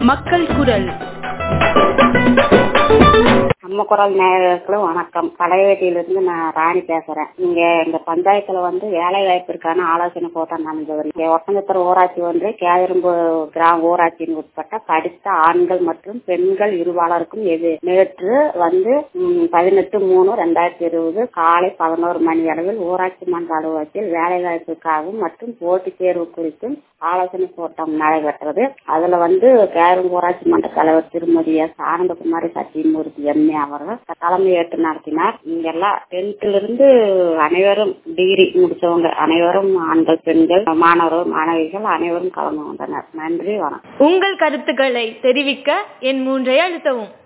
மக்கள் குரல் நம்ம குரல் நேயர்களுக்கு வணக்கம் பழையவேட்டியிலிருந்து நான் ராணி பேசுறேன் இங்க எங்க பஞ்சாயத்துல வந்து வேலை வாய்ப்பிற்கான ஆலோசனை கூட்டம் நடந்தது இங்க ஒட்டஞ்சத்திர ஊராட்சி ஒன்று கேதரும்பு கிராம ஊராட்சியின் உட்பட்ட படித்த ஆண்கள் மற்றும் பெண்கள் இருபாலருக்கும் எது நேற்று வந்து ம், பதினெட்டு மூணு ரெண்டாயிரத்தி இருபது காலை பதினோரு மணி அளவில் ஊராட்சி மன்ற அலுவலகத்தில் வேலை வாய்ப்புக்காகவும் மற்றும் போட்டித் தேர்வு குறித்தும் ஆலோசனை கூட்டம் நடைபெற்றது அதுல வந்து கேரம் ஊராட்சி மன்ற தலைவர் திருமதி எஸ் ஆனந்தகுமாரி சத்தியமூர்த்தி எம்ஏ அவர்கள் தலைமையேற்று நடத்தினார் இங்கெல்லாம் டென்த்ல இருந்து அனைவரும் டிகிரி முடிச்சவங்க அனைவரும் ஆண்கள் பெண்கள் மாணவர்கள் மாணவிகள் அனைவரும் கலந்து கொண்டனர் நன்றி வணக்கம் உங்கள் கருத்துக்களை தெரிவிக்க என் மூன்றை அழுத்தவும்